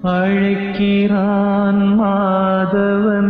அழைக்கிறான் மாதவன்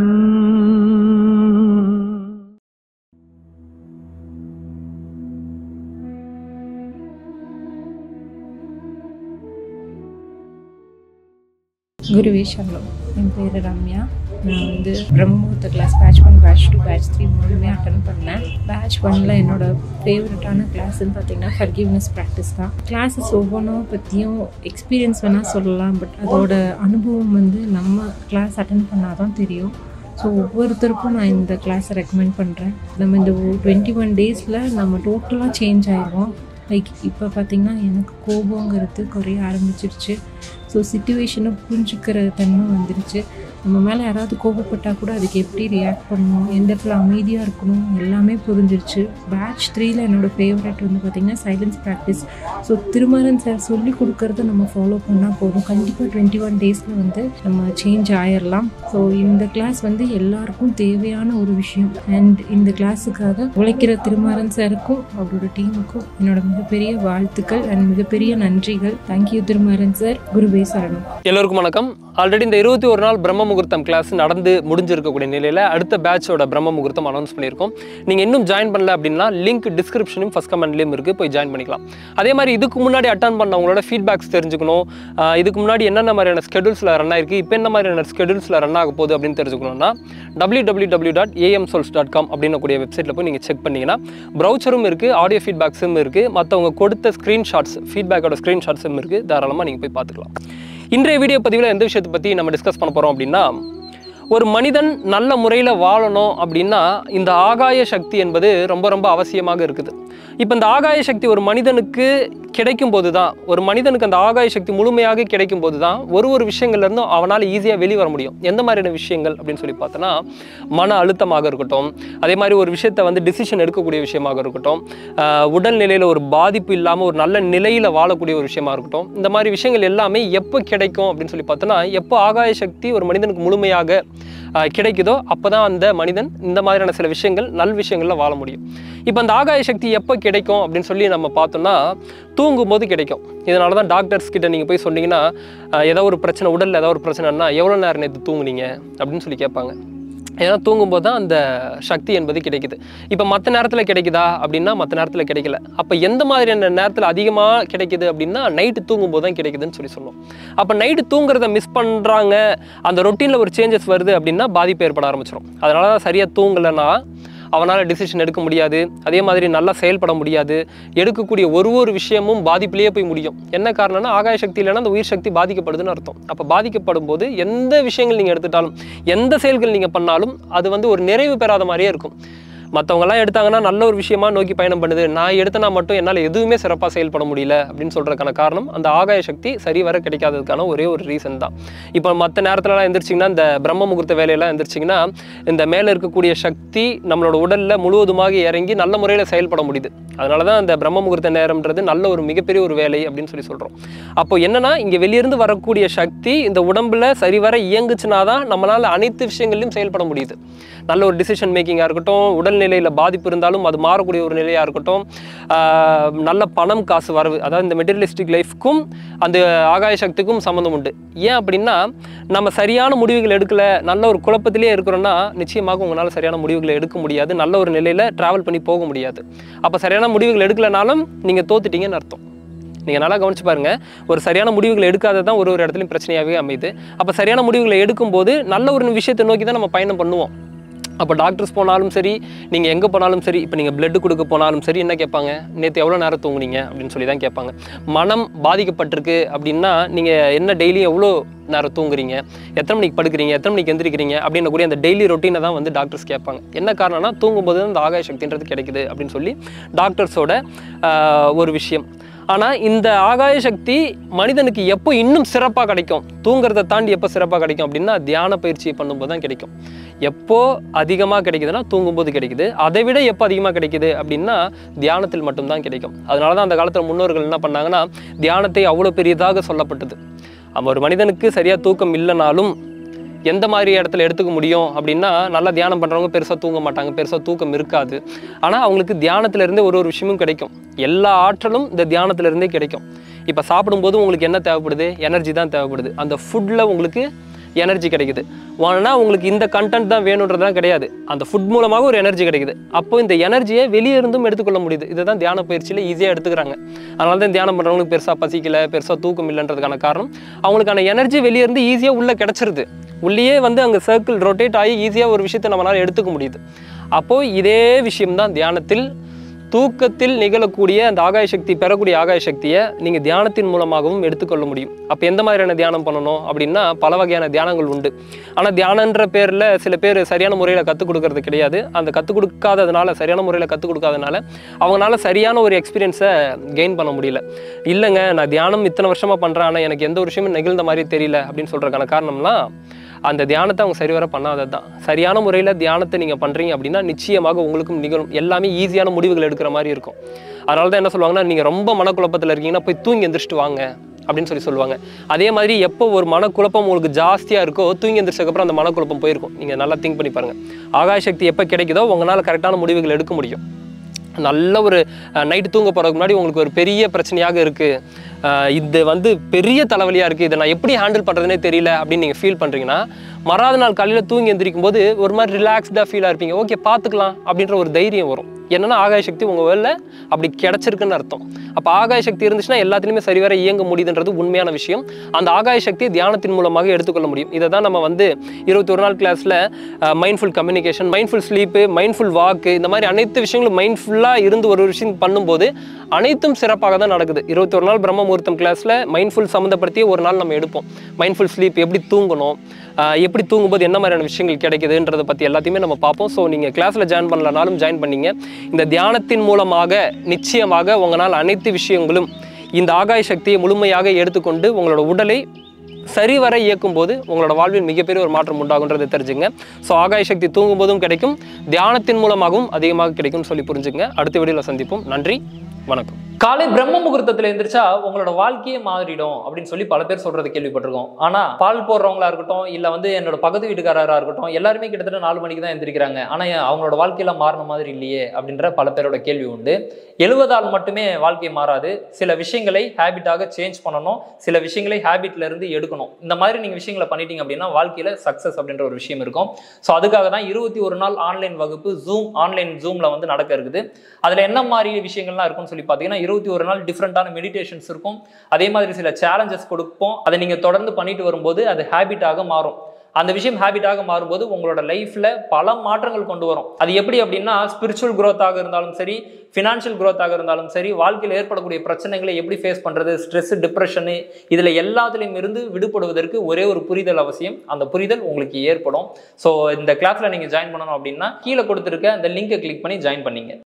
குருவே சரணம் என் பேர் ரம்யா நான் வந்து பிரம்மமுகூர்த்த class batch one batch two batch three மூணுமே அட்டன் பண்ணேன் பேட்ச் ஒன்ல என்னோட ஃபேவரட்டான கிளாஸ்ன்னு பார்த்தீங்கன்னா ஃபர்கிவ்னஸ் ப்ராக்டிஸ் தான் கிளாஸஸ் ஒவ்வொன்றும் பற்றியும் எக்ஸ்பீரியன்ஸ் வேணால் சொல்லலாம் பட் அதோட அனுபவம் வந்து நம்ம கிளாஸ் அட்டன் பண்ணால் தான் தெரியும் ஸோ ஒவ்வொருத்தருக்கும் நான் இந்த கிளாஸை ரெக்கமெண்ட் பண்ணுறேன் நம்ம இந்த டுவெண்ட்டி ஒன் டேஸில் நம்ம டோட்டலாக சேஞ்ச் ஆயிடுவோம் லைக் இப்போ பார்த்திங்கன்னா எனக்கு கோபங்கிறது குறைய ஆரம்பிச்சிருச்சு ஸோ சுச்சுவேஷனை புரிஞ்சுக்கிற தன்மை வந்துருச்சு நம்ம மேலே யாராவது கோபப்பட்டால் கூட அதுக்கு எப்படி ரியாக்ட் பண்ணணும் எந்த இடத்துல அமைதியாக இருக்கணும் எல்லாமே புரிஞ்சிருச்சு பேட்ச் த்ரீல என்னோடய ஃபேவரட் வந்து பார்த்திங்கன்னா silence practice so Thirumaran sir சொல்லி கொடுக்கறத நம்ம ஃபாலோ பண்ணால் போதும் கண்டிப்பாக டுவெண்ட்டி ஒன் டேஸில் வந்து நம்ம சேஞ்ச் ஆயிடலாம் ஸோ இந்த கிளாஸ் வந்து எல்லாருக்கும் தேவையான ஒரு விஷயம் அண்ட் இந்த கிளாஸுக்காக உழைக்கிற திருமாறன் சாருக்கும் அவரோட டீமுக்கும் என்னோட மிகப்பெரிய வாழ்த்துக்கள் அண்ட் மிகப்பெரிய நன்றிகள் தேங்க்யூ திருமாறன் சார் குருவே சரணம் எல்லோருக்கும் வணக்கம் ஆல்ரெடி இந்த இருபத்தி ஒரு நாள் பிரம்ம முகூர்த்தம் கிளாஸ் நடந்து முடிஞ்சிருக்கக்கூடிய நிலையில் அடுத்த பேட்சோட பிரம்ம முகூர்த்தம் அனௌன்ஸ் பண்ணியிருக்கோம் நீங்கள் இன்னும் ஜாயின் பண்ணல அப்படின்னா லிங்க் டிஸ்கிரிப்ஷனும் ஃபஸ்ட் கமெண்ட்லேயும் இருக்குது போய் ஜாயின் பண்ணிக்கலாம் அதே மாதிரி இதுக்கு முன்னாடி அட்டன் பண்ணவங்களோட ஃபீட்பேக்ஸ் தெரிஞ்சுக்கணும் ஆஹ் இதுக்கு முன்னாடி என்னென்ன மாதிரியான ஸ்கெடியூல்ஸில் ரன் ஆயிருக்கு இப்போ என்ன மாதிரியான ஸ்கெடியூல்ஸில் ரன் ஆக போகுது அப்படின்னு தெரிஞ்சுக்கணும்னா W W W dot AM souls dot com அப்படின்னக்கூடிய வெப்சைட்டில் போய் நீங்கள் செக் பண்ணிங்கன்னா ப்ரௌச்சரும் இருக்குது ஆடியோ ஃபீட்பேக்ஸும் இருக்குது மற்றவங்க கொடுத்த ஸ்க்ரீன்ஷாட்ஸ் ஃபீட்பேக்கோட ஸ்க்ரீன்ஷாட்ஸும் இருக்குது தாராளமாக நீங்கள் போய் பார்த்துக்கலாம் இன்றைய வீடியோ பதிவில் எந்த விஷயத்தை பற்றி நம்ம டிஸ்கஸ் பண்ண போகிறோம் அப்படின்னா ஒரு மனிதன் நல்ல முறையில் வாழணும் அப்படின்னா இந்த ஆகாய சக்தி என்பது ரொம்ப ரொம்ப அவசியமாக இருக்குது இப்போ இந்த ஆகாய சக்தி ஒரு மனிதனுக்கு கிடைக்கும் போது தான் ஒரு மனிதனுக்கு அந்த ஆகாய சக்தி முழுமையாக கிடைக்கும் போது தான் ஒரு ஒரு விஷயங்கள்லேருந்தும் அவனால் ஈஸியாக வெளியே வர முடியும் எந்த மாதிரியான விஷயங்கள் அப்படின்னு சொல்லி பார்த்தோன்னா மன அழுத்தமாக இருக்கட்டும் அதே மாதிரி ஒரு விஷயத்தை வந்து டிசிஷன் எடுக்கக்கூடிய விஷயமாக இருக்கட்டும் ஆஹ் உடல் நிலையில் ஒரு பாதிப்பு இல்லாமல் ஒரு நல்ல நிலையில் வாழக்கூடிய ஒரு விஷயமா இருக்கட்டும் இந்த மாதிரி விஷயங்கள் எல்லாமே எப்போ கிடைக்கும் அப்படின்னு சொல்லி பார்த்தோன்னா எப்போ ஆகாய சக்தி ஒரு மனிதனுக்கு முழுமையாக ஆஹ் கிடைக்குதோ அப்போ தான் அந்த மனிதன் இந்த மாதிரியான சில விஷயங்கள் நல் விஷயங்களில் வாழ முடியும் இப்போ அந்த ஆகாய சக்தி எப்போ கிடைக்கும் அப்படின்னு சொல்லி நம்ம பார்த்தோம்னா தூங்கும்போது கிடைக்கும் இதனால தான் டாக்டர்ஸ் கிட்ட நீங்கள் போய் சொன்னீங்கன்னா ஆஹ் ஏதோ ஒரு பிரச்சனை உடலில் ஏதோ ஒரு பிரச்சனைனா எவ்வளோ நேரம் நேற்று தூங்குனீங்க அப்படின்னு சொல்லி கேட்பாங்க ஏன்னா தூங்கும்போது தான் அந்த சக்தி என்பது கிடைக்குது இப்போ மற்ற நேரத்தில் கிடைக்குதா அப்படின்னா மற்ற நேரத்தில் கிடைக்கல அப்போ எந்த மாதிரியான நேரத்தில் அதிகமாக கிடைக்குது அப்படின்னா நைட்டு தூங்கும்போது தான் கிடைக்குதுன்னு சொல்லி சொல்லுவோம் அப்போ நைட்டு தூங்குறத மிஸ் பண்ணுறாங்க அந்த ரொட்டீனில் ஒரு சேஞ்சஸ் வருது அப்படின்னா பாதிப்பு ஏற்பட ஆரம்பிச்சிடும் அதனால தான் சரியாக தூங்கலைன்னா அவனால் டிசிஷன் எடுக்க முடியாது அதே மாதிரி நல்லா செயல்பட முடியாது எடுக்கக்கூடிய ஒரு ஒரு விஷயமும் பாதிப்பிலேயே போய் முடியும் என்ன காரணம்னா ஆகாய சக்தி இல்லைன்னா அந்த உயிர் சக்தி பாதிக்கப்படுதுன்னு அர்த்தம் அப்போ பாதிக்கப்படும் போது எந்த விஷயங்கள் நீங்கள் எடுத்துட்டாலும் எந்த செயல்கள் நீங்கள் பண்ணாலும் அது வந்து ஒரு நிறைவு பெறாத மாதிரியே இருக்கும் மற்றவங்கலாம் எடுத்தாங்கன்னா நல்ல ஒரு விஷயமா நோக்கி பயணம் பண்ணுது நான் எடுத்தனா மட்டும் என்னால் எதுவுமே சிறப்பாக செயல்பட முடியல அப்படின்னு சொல்கிறதுக்கான காரணம் அந்த ஆகாய சக்தி சரி வர கிடைக்காததுக்கான ஒரே ஒரு ரீசன் தான் இப்போ மற்ற நேரத்துலலாம் எந்திரிச்சிங்கன்னா இந்த பிரம்ம முகூர்த்த வேலையெல்லாம் எந்திரிச்சிங்கன்னா இந்த மேலே இருக்கக்கூடிய சக்தி நம்மளோட உடலில் முழுவதுமாக இறங்கி நல்ல முறையில் செயல்பட முடியுது அதனால தான் அந்த பிரம்ம முகூர்த்த நேரம்ன்றது நல்ல ஒரு மிகப்பெரிய ஒரு வேலை அப்படின்னு சொல்லி சொல்கிறோம் அப்போ என்னன்னா இங்கே வெளியிருந்து வரக்கூடிய சக்தி இந்த உடம்புல சரிவர இயங்குச்சுனா தான் நம்மளால் அனைத்து விஷயங்களையும் செயல்பட முடியுது நல்ல ஒரு டிசிஷன் மேக்கிங்காக இருக்கட்டும் உடல்நிலையில் பாதிப்பு இருந்தாலும் அது மாறக்கூடிய ஒரு நிலையாக இருக்கட்டும் ஆஹ் நல்ல பணம் காசு வரவு அதாவது இந்த மெட்டீரியலிஸ்டிக் லைஃப்க்கும் அந்த ஆகாய சக்திக்கும் சம்மந்தம் உண்டு ஏன் அப்படின்னா நம்ம சரியான முடிவுகள் எடுக்கல நல்ல ஒரு குழப்பத்திலே இருக்கிறோன்னா நிச்சயமாக உங்களால் சரியான முடிவுகளை எடுக்க முடியாது நல்ல ஒரு நிலையில் ட்ராவல் பண்ணி போக முடியாது அப்போ சரியான முடிவுகள் எடுக்கலனாலும் நீங்கள் தோத்துட்டீங்கன்னு அர்த்தம் நீங்கள் நல்லா கவனிச்சு பாருங்க ஒரு சரியான முடிவுகள் எடுக்காத தான் ஒரு ஒரு இடத்துலையும் பிரச்சனையாகவே அமையுது அப்போ சரியான முடிவுகளை எடுக்கும்போது நல்ல ஒரு விஷயத்தை நோக்கி தான் நம்ம பயணம் பண்ணுவோம் அப்போ டாக்டர்ஸ் போனாலும் சரி நீங்கள் எங்கே போனாலும் சரி இப்போ நீங்கள் பிளட் கொடுக்க போனாலும் சரி என்ன கேட்பாங்க நேற்று எவ்வளோ நேரம் தூங்குனீங்க அப்படின்னு சொல்லி தான் கேட்பாங்க மனம் பாதிக்கப்பட்டிருக்கு அப்படின்னா நீங்கள் என்ன டெய்லி எவ்வளோ நேரம் தூங்குறீங்க எத்தனை மணிக்கு படுக்கிறீங்க எத்தனை மணிக்கு எந்திரிக்கிறீங்க அப்படின்னு கூடிய அந்த டெய்லி ரொட்டீனை தான் வந்து டாக்டர்ஸ் கேட்பாங்க என்ன காரணம்னா தூங்கும்போது தான் அந்த ஆகாய சக்தின்றது கிடைக்குது அப்படின்னு சொல்லி டாக்டர்ஸோட ஆஹ், ஒரு விஷயம் ஆனால் இந்த ஆகாய சக்தி மனிதனுக்கு எப்போ இன்னும் சிறப்பாக கிடைக்கும் தூங்குறதை தாண்டி எப்போ சிறப்பாக கிடைக்கும் அப்படின்னா தியான பயிற்சி பண்ணும்போது தான் கிடைக்கும் எப்போ அதிகமாக கிடைக்குதுன்னா தூங்கும்போது கிடைக்குது அதை விட எப்போ அதிகமாக கிடைக்குது அப்படின்னா தியானத்தில் மட்டும்தான் கிடைக்கும் அதனால தான் அந்த காலத்தில் முன்னோர்கள் என்ன பண்ணாங்கன்னா தியானத்தை அவ்வளோ பெரியதாக சொல்லப்பட்டது அவன் ஒரு மனிதனுக்கு சரியாக தூக்கம் இல்லைனாலும் எந்த மாதிரி இடத்துல எடுத்துக்க முடியும் அப்படின்னா நல்லா தியானம் பண்ணுறவங்க பெருசாக தூங்க மாட்டாங்க பெருசாக தூக்கம் இருக்காது ஆனால் அவங்களுக்கு தியானத்துல இருந்தே ஒரு ஒரு விஷயமும் கிடைக்கும் எல்லா ஆற்றலும் இந்த தியானத்துல இருந்தே கிடைக்கும் இப்போ சாப்பிடும்போது உங்களுக்கு என்ன தேவைப்படுது எனர்ஜி தான் தேவைப்படுது அந்த ஃபுட்டில் உங்களுக்கு எனர்ஜி கிடைக்குது ஆனால் உங்களுக்கு இந்த கண்டென்ட் தான் வேணுன்றதுலாம் கிடையாது அந்த ஃபுட் மூலமாக ஒரு எனர்ஜி கிடைக்குது அப்போ இந்த எனர்ஜியை வெளியே இருந்தும் எடுத்துக்கொள்ள முடியுது இதை தான் தியான பயிற்சியில் ஈஸியாக எடுத்துக்கிறாங்க அதனால தான் தியானம் பண்ணுறவங்களுக்கு பெருசாக பசிக்கல பெருசாக தூக்கம் இல்லைன்றதுக்கான காரணம் அவங்களுக்கான எனர்ஜி வெளியே இருந்து ஈஸியாக உள்ளே கிடச்சிருது உள்ளேயே வந்து அங்கே சர்க்கிள் ரொட்டேட் ஆகி ஈஸியாக ஒரு விஷயத்தை நம்மளால் எடுத்துக்க முடியுது அப்போது இதே விஷயம்தான் தியானத்தில் தூக்கத்தில் நிகழக்கூடிய அந்த ஆகாய சக்தி பெறக்கூடிய ஆகாய சக்தியை நீங்கள் தியானத்தின் மூலமாகவும் எடுத்துக்கொள்ள முடியும் அப்போ எந்த மாதிரியான தியானம் பண்ணணும் அப்படின்னா பல வகையான தியானங்கள் உண்டு ஆனால் தியானன்ற பேரில் சில பேர் சரியான முறையில் கற்றுக் கொடுக்கறது கிடையாது அந்த கற்றுக் கொடுக்காததுனால சரியான முறையில் கற்றுக் கொடுக்காதனால அவங்களால சரியான ஒரு எக்ஸ்பீரியன்ஸை கெயின் பண்ண முடியல இல்லைங்க நான் தியானம் இத்தனை வருஷமாக பண்ணுறேன் ஆனால் எனக்கு எந்த ஒரு விஷயமும் நிகழ்ந்த மாதிரி தெரியல அப்படின்னு சொல்கிறதுக்கான காரணம்லாம் அந்த தியானத்தை அவங்க சரிவர பண்ணாதது தான் சரியான முறையில் தியானத்தை நீங்கள் பண்ணுறீங்க அப்படின்னா நிச்சயமாக உங்களுக்கும் நிகழும் எல்லாமே ஈஸியான முடிவுகள் எடுக்கிற மாதிரி இருக்கும் அதனால தான் என்ன சொல்லுவாங்கன்னா நீங்கள் ரொம்ப மனக்குழப்பத்தில் இருக்கீங்கன்னா போய் தூங்கி எந்திரிச்சிட்டு வாங்க அப்படின்னு சொல்லி சொல்லுவாங்க அதே மாதிரி எப்போ ஒரு மனக்குழப்பம் உங்களுக்கு ஜாஸ்தியாக இருக்கோ தூங்கி எந்திரிச்சதுக்கப்புறம் அந்த மனக்குழப்பம் போயிருக்கும் நீங்கள் நல்லா திங்க் பண்ணி பாருங்கள் ஆகாய சக்தி எப்போ கிடைக்குதோ உங்களால் கரெக்டான முடிவுகள் எடுக்க முடியும் நல்ல ஒரு நைட்டு தூங்க போகிறதுக்கு முன்னாடி உங்களுக்கு ஒரு பெரிய பிரச்சனையாக இருக்குது இது வந்து பெரிய தலைவலியாக இருக்குது இதை நான் எப்படி ஹேண்டில் பண்ணுறதுனே தெரியல அப்படின்னு நீங்கள் ஃபீல் பண்ணுறீங்கன்னா மறாத நாள் காலையில் தூங்கி எந்திரிக்கும் போது ஒரு மாதிரி ரிலாக்ஸ்டாக ஃபீலாக இருப்பீங்க ஓகே பார்த்துக்கலாம் அப்படின்ற ஒரு தைரியம் வரும் என்னன்னா ஆகாய சக்தி உங்கள் வேலை அப்படி கிடச்சிருக்குன்னு அர்த்தம் அப்போ ஆகாய சக்தி இருந்துச்சுன்னா எல்லாத்துலேயுமே சரிவர இயங்க முடியுதுன்றது உண்மையான விஷயம் அந்த ஆகாய சக்தியை தியானத்தின் மூலமாக எடுத்துக்கொள்ள முடியும் இதை தான் நம்ம வந்து இருபத்தி ஒரு நாள் கிளாஸில் mindful communication mindful sleep mindful walk இந்த மாதிரி அனைத்து விஷயங்களும் மைண்ட்ஃபுல்லாக இருந்து ஒரு விஷயம் பண்ணும்போது அனைத்தும் சிறப்பாக தான் நடக்குது இருபத்தி ஒரு நாள் பிரம்ம முகூர்த்தம் கிளாஸில் மைண்ட்ஃபுல் சம்மந்தப்படுத்தி ஒரு நாள் நம்ம எடுப்போம் மைண்ட்ஃபுல் ஸ்லீப் எப்படி தூங்கணும் ஆஹ் எப்படி தூங்கும்போது என்ன மாதிரியான விஷயங்கள் கிடைக்குதுன்றதை பற்றி எல்லாத்தையுமே நம்ம பார்ப்போம் ஸோ நீங்கள் கிளாஸில் ஜாயின் பண்ணலனாலும் ஜாயின் பண்ணீங்க இந்த தியானத்தின் மூலமாக நிச்சயமாக உங்களால் அனைத்து விஷயங்களும் இந்த ஆகாய சக்தியை முழுமையாக எடுத்துக்கொண்டு உங்களோட உடலை சரிவர இயக்கும் போது உங்களோட வாழ்வில் மிகப்பெரிய ஒரு மாற்றம் உண்டாகுன்றதை தெரிஞ்சுங்க ஸோ ஆகாய சக்தி தூங்கும் போதும் கிடைக்கும் தியானத்தின் மூலமாகவும் அதிகமாக கிடைக்கும்னு சொல்லி புரிஞ்சுங்க அடுத்த வீடியோவில் சந்திப்போம் நன்றி வணக்கம் காலை பிரம்ம முகூர்த்தத்துல எந்திரிச்சா உங்களோட வாழ்க்கையே மாறிடும் அப்படின்னு சொல்லி பல பேர் சொல்றது கேள்விப்பட்டிருக்கோம் ஆனா பால் போடுறவங்களா இருக்கட்டும் இல்ல வந்து என்னோட பக்கத்து வீட்டுக்காரரா இருக்கட்டும் எல்லாருமே கிட்டத்தட்ட நாலு மணிக்கு தான் எந்திரிக்கிறாங்க ஆனா ஏன் அவங்களோட வாழ்க்கையில மாறின மாதிரி இல்லையே அப்படின்ற பல பேரோட கேள்வி உண்டு எழுவதால் மட்டுமே வாழ்க்கை மாறாது சில விஷயங்களை ஹேபிட்டாக சேஞ்ச் பண்ணணும் சில விஷயங்களை ஹேபிட்ல இருந்து எடுக்கணும் இந்த மாதிரி நீங்க விஷயங்களை பண்ணிட்டீங்க அப்படின்னா வாழ்க்கையில சக்சஸ் அப்படின்ற ஒரு விஷயம் இருக்கும் ஸோ அதுக்காக தான் இருபத்தி ஒரு நாள் ஆன்லைன் வகுப்பு ஜூம் ஆன்லைன் ஜூம்ல வந்து நடக்க இருக்குது அதுல என்ன மாதிரி விஷயங்கள்லாம் இருக்கும்னு சொல்லி பார்த்தீங்கன்னா இருபத்தி ஒரு நாள் டிஃப்ரெண்டான மெடிடேஷன்ஸ் இருக்கும் அதே மாதிரி சில சேலஞ்சஸ் கொடுப்போம் அதை நீங்க தொடர்ந்து பண்ணிட்டு வரும்போது அது ஹேபிட்டாக மாறும் அந்த விஷயம் ஹேபிட்டாக மாறும்போது உங்களோட லைஃப்ல பல மாற்றங்கள் கொண்டு வரும் அது எப்படி அப்படின்னா ஸ்பிரிச்சுவல் growth-ஆக இருந்தாலும் சரி ஃபினான்ஷியல் growth-ஆக இருந்தாலும் சரி வாழ்க்கையில் ஏற்படக்கூடிய பிரச்சனைகளை எப்படி ஃபேஸ் பண்றது ஸ்ட்ரெஸ் டிப்ரெஷனு இதுல எல்லாத்துலேயும் இருந்து விடுபடுவதற்கு ஒரே ஒரு புரிதல் அவசியம் அந்த புரிதல் உங்களுக்கு ஏற்படும் ஸோ இந்த கிளாஸ்ல நீங்க ஜாயின் பண்ணணும் அப்படின்னா கீழே கொடுத்துருக்க அந்த லிங்கை கிளிக் பண்ணி ஜாயின் பண்ணீங்க